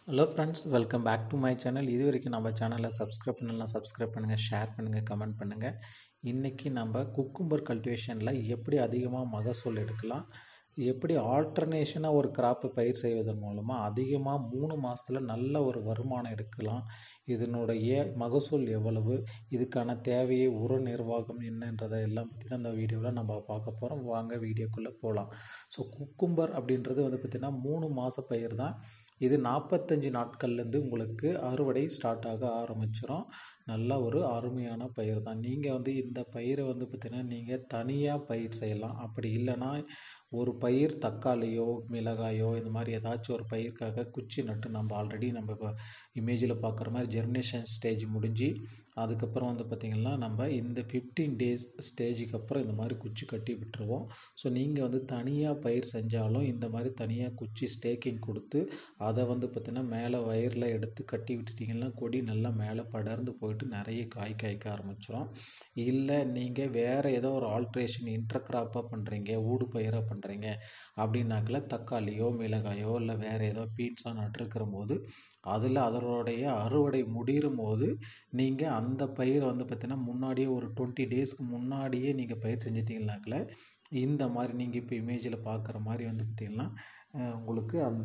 hello friends welcome back to my channel இது வரைக்கும் நம்ம சேனலை சப்ஸ்கிரைப் பண்ணலாம் சப்ஸ்கிரைப் பண்ணுங்கள் ஷேர் பண்ணுங்கள் கமெண்ட் பண்ணுங்கள் இன்றைக்கி நம்ம குக்கும்பர் கல்டிவேஷனில் எப்படி அதிகமாக மகசூல் எடுக்கலாம் எப்படி ஆல்டர்னேஷனாக ஒரு கிராப்பு பயிர் செய்வதன் மூலமாக அதிகமாக மூணு மாதத்தில் நல்ல ஒரு வருமானம் எடுக்கலாம் இதனுடைய மகசூல் எவ்வளவு இதுக்கான தேவையை உர நிர்வாகம் என்னன்றதை எல்லாம் பற்றி தான் இந்த வீடியோவில் நம்ம பார்க்க போகிறோம் வாங்க வீடியோக்குள்ளே போகலாம் ஸோ குக்கும்பர் அப்படின்றது வந்து பார்த்திங்கன்னா மூணு மாத பயிர் தான் இது நாற்பத்தஞ்சு நாட்கள்லேருந்து உங்களுக்கு அறுவடை ஸ்டார்ட் ஆக ஆரம்பிச்சிடும் நல்ல ஒரு அருமையான பயிர் தான் நீங்கள் வந்து இந்த பயிரை வந்து பார்த்திங்கன்னா நீங்கள் தனியாக பயிர் செய்யலாம் அப்படி இல்லைன்னா ஒரு பயிர் தக்காளியோ மிளகாயோ இந்த மாதிரி ஏதாச்சும் ஒரு பயிருக்காக குச்சி நட்டு நம்ம ஆல்ரெடி நம்ம இப்போ இமேஜில் பார்க்குற மாதிரி ஜெர்மினேஷன் ஸ்டேஜ் முடிஞ்சு அதுக்கப்புறம் வந்து பார்த்திங்கன்னா நம்ம இந்த ஃபிஃப்டீன் டேஸ் ஸ்டேஜுக்கு அப்புறம் இந்த மாதிரி குச்சி கட்டி விட்டுருவோம் ஸோ நீங்கள் வந்து தனியாக பயிர் செஞ்சாலும் இந்த மாதிரி தனியாக குச்சி ஸ்டேக்கிங் கொடுத்து அதை வந்து பார்த்திங்கன்னா மேலே வயரில் எடுத்து கட்டி விட்டுட்டிங்கன்னா கொடி நல்லா மேலே படர்ந்து போயிட்டு நிறைய காய் காய்க்க ஆரம்பிச்சிடும் இல்லை நீங்கள் வேறு ஏதோ ஒரு ஆல்ட்ரேஷன் இன்டர்கிராப்பாக பண்ணுறீங்க ஊடு பயிராக பண்ணுறீங்க அப்படின்னாக்கல தக்காளியோ மிளகாயோ இல்லை வேறு ஏதோ பீட்ஸா நட்டுருக்கிற போது அதில் அதனுடைய அறுவடை முடிகிற போது நீங்கள் அந்த பயிரை வந்து பார்த்திங்கன்னா முன்னாடியே ஒரு டுவெண்ட்டி டேஸ்க்கு முன்னாடியே நீங்கள் பயிர் செஞ்சிட்டிங்கனாக்கல இந்த மாதிரி நீங்கள் இப்போ இமேஜில் பார்க்குற மாதிரி வந்து பார்த்திங்கன்னா உங்களுக்கு அந்த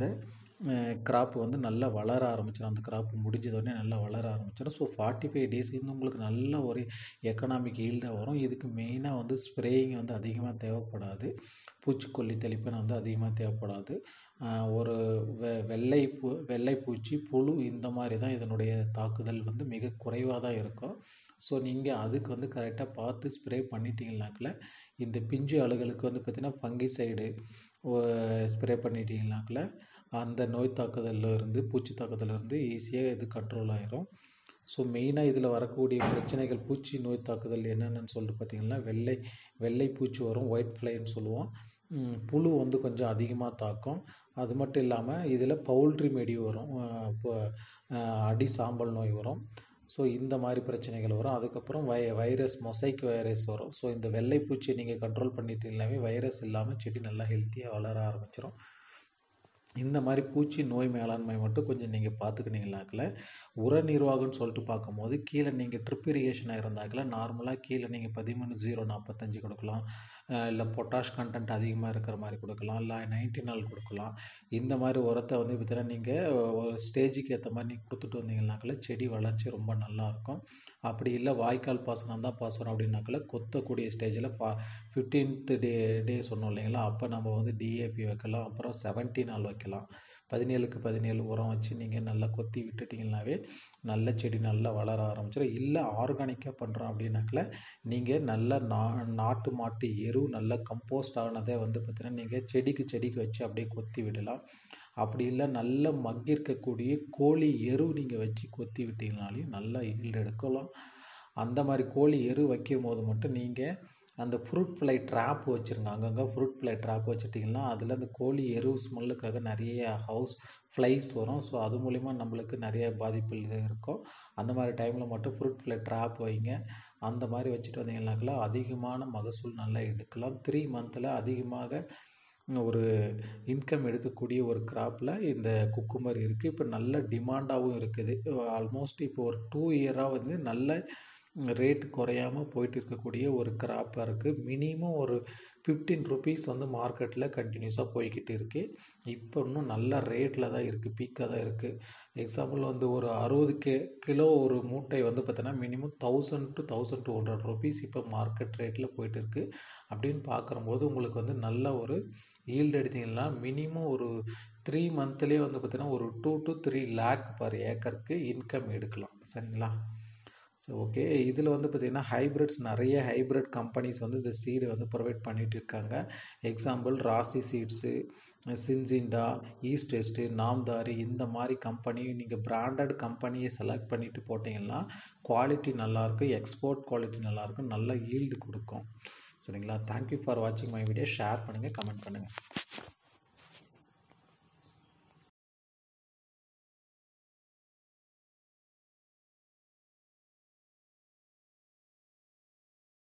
கிராப் வந்து நல்லா வளர ஆரம்பிச்சிடும் அந்த கிராப் முடிஞ்சதோடனே நல்லா வளர ஆரம்பிச்சிடும் ஸோ ஃபார்ட்டி ஃபைவ் டேஸ்லேருந்து உங்களுக்கு நல்ல ஒரு எக்கனாமிக் ஈல்டாக வரும் இதுக்கு மெயினாக வந்து ஸ்ப்ரேயிங் வந்து அதிகமாக தேவைப்படாது பூச்சிக்கொல்லி தெளிப்பன வந்து அதிகமாக தேவைப்படாது ஒரு வெ வெள்ளை பூ வெள்ளை பூச்சி புழு இந்த மாதிரி தான் இதனுடைய தாக்குதல் வந்து மிக குறைவாக தான் இருக்கும் ஸோ நீங்கள் அதுக்கு வந்து கரெக்டாக பார்த்து ஸ்ப்ரே பண்ணிட்டீங்கனாக்கில் இந்த பிஞ்சு அழுகளுக்கு வந்து பார்த்திங்கன்னா பங்கி சைடு ஸ்ப்ரே பண்ணிட்டீங்கனாக்கில் அந்த நோய் தாக்குதலில் இருந்து பூச்சி தாக்குதலிருந்து ஈஸியாக இது கண்ட்ரோல் ஆயிரும் ஸோ மெயினாக இதில் வரக்கூடிய பிரச்சனைகள் பூச்சி நோய் தாக்குதல் என்னென்னு சொல்லிட்டு பார்த்திங்கன்னா வெள்ளை வெள்ளை பூச்சி வரும் ஒயிட் ஃப்ளைன்னு சொல்லுவோம் புழு வந்து கொஞ்சம் அதிகமாக தாக்கும் அது மட்டும் இல்லாமல் இதில் பவுல்ட்ரி மெடி வரும் இப்போ அடி சாம்பல் நோய் வரும் ஸோ இந்த மாதிரி பிரச்சனைகள் வரும் அதுக்கப்புறம் வை வைரஸ் மொசைக் வைரஸ் வரும் ஸோ இந்த வெள்ளை பூச்சியை நீங்கள் கண்ட்ரோல் பண்ணிட்டீங்கனாவே வைரஸ் இல்லாமல் செடி நல்லா ஹெல்த்தியாக வளர ஆரம்பிச்சிடும் இந்த மாதிரி பூச்சி நோய் மேலாண்மை மட்டும் கொஞ்சம் நீங்கள் பார்த்துக்கினீங்களாக்கில் உர நிர்வாகம்னு சொல்லிட்டு பார்க்கும்போது கீழே நீங்கள் ட்ரிப் இரிகேஷனாக இருந்தாக்கில் நார்மலாக கீழே நீங்கள் பதிமூணு ஜீரோ நாற்பத்தஞ்சு கொடுக்கலாம் இல்லை பொட்டாஷ் கண்டென்ட் அதிகமாக இருக்கிற மாதிரி கொடுக்கலாம் இல்லை நைன்டி நாள் கொடுக்கலாம் இந்த மாதிரி உரத்தை வந்து பார்த்தீங்கன்னா நீங்கள் ஒரு ஸ்டேஜுக்கு ஏற்ற மாதிரி நீங்கள் கொடுத்துட்டு வந்தீங்கன்னாக்கில் செடி வளர்ச்சி ரொம்ப நல்லாயிருக்கும் அப்படி இல்லை வாய்க்கால் பாசனம் தான் பாசனம் அப்படின்னாக்கில் கொத்தக்கூடிய ஸ்டேஜில் ஃபா ஃபிஃப்டீன்த்து டே டே சொன்னோம் இல்லைங்களா அப்போ நம்ம வந்து டிஏபி வைக்கலாம் அப்புறம் செவன்ட்டி நாள் வைக்கலாம் பதினேழுக்கு பதினேழு உரம் வச்சு நீங்கள் நல்லா கொத்தி விட்டுட்டிங்கனாவே நல்ல செடி நல்லா வளர ஆரம்பிச்சிடும் இல்லை ஆர்கானிக்காக பண்ணுறோம் அப்படின்னாக்கல நீங்கள் நல்ல நா நாட்டு மாட்டு எரு நல்ல கம்போஸ்ட் ஆனதை வந்து பார்த்திங்கன்னா நீங்கள் செடிக்கு செடிக்கு வச்சு அப்படியே கொத்தி விடலாம் அப்படி இல்லை நல்ல மக்கியிருக்கக்கூடிய கோழி எரு நீங்கள் வச்சு கொத்தி விட்டீங்கனாலையும் நல்லா ஈல்டு எடுக்கலாம் அந்த மாதிரி கோழி எரு வைக்கும் போது மட்டும் நீங்கள் அந்த ஃப்ரூட் ஃப்ளை ட்ராப் வச்சுருங்க அங்கங்கே ஃப்ரூட் ஃப்ளை ட்ராப் வச்சுட்டிங்கன்னா அதில் அந்த கோழி எரு ஸ்மெல்லுக்காக நிறைய ஹவுஸ் ஃப்ளைஸ் வரும் ஸோ அது மூலிமா நம்மளுக்கு நிறைய பாதிப்புகள் இருக்கும் அந்த மாதிரி டைமில் மட்டும் ஃப்ரூட் ஃப்ளை ட்ராப் வைங்க அந்த மாதிரி வச்சுட்டு வந்தீங்கன்னாக்கா அதிகமான மகசூல் நல்லா எடுக்கலாம் த்ரீ மந்தில் அதிகமாக ஒரு இன்கம் எடுக்கக்கூடிய ஒரு கிராப்பில் இந்த குக்கும்பர் இருக்குது இப்போ நல்ல டிமாண்டாகவும் இருக்குது ஆல்மோஸ்ட் இப்போ ஒரு டூ இயராக வந்து நல்ல ரேட் குறையாமல் போயிட்டு இருக்கக்கூடிய ஒரு கிராப்பாக இருக்குது மினிமம் ஒரு ஃபிஃப்டீன் ருபீஸ் வந்து மார்க்கெட்டில் கண்டினியூஸாக போய்கிட்டு இருக்குது இப்போ இன்னும் நல்ல ரேட்டில் தான் இருக்குது பீக்காக தான் இருக்குது எக்ஸாம்பிள் வந்து ஒரு அறுபது கே கிலோ ஒரு மூட்டை வந்து பார்த்தோன்னா minimum thousand to thousand two hundred rupees இப்போ மார்க்கெட் ரேட்டில் போயிட்டு இருக்குது அப்படின்னு பார்க்குறம்போது உங்களுக்கு வந்து நல்ல ஒரு ஈல்டு எடுத்திங்கன்னா மினிமம் ஒரு த்ரீ மந்த்லேயே வந்து பார்த்திங்கன்னா ஒரு two to three lakh per ஏக்கருக்கு இன்கம் எடுக்கலாம் சரிங்களா ஸோ ஓகே இதில் வந்து பார்த்திங்கன்னா ஹைப்ரிட்ஸ் நிறைய ஹைப்ரிட் கம்பெனிஸ் வந்து இந்த சீடு வந்து ப்ரொவைட் பண்ணிகிட்டு இருக்காங்க example Rasi seeds Syngenta East West Namdhari இந்த மாதிரி கம்பெனி நீங்கள் பிராண்டட் கம்பெனியை செலக்ட் பண்ணிவிட்டு போட்டிங்கன்னா குவாலிட்டி நல்லாயிருக்கும் எக்ஸ்போர்ட் குவாலிட்டி நல்லாயிருக்கும் நல்ல ஈல்டு கொடுக்கும் சரிங்களா தேங்க்யூ ஃபார் வாட்சிங் மை வீடியோ ஷேர் பண்ணுங்கள் கமெண்ட் பண்ணுங்கள்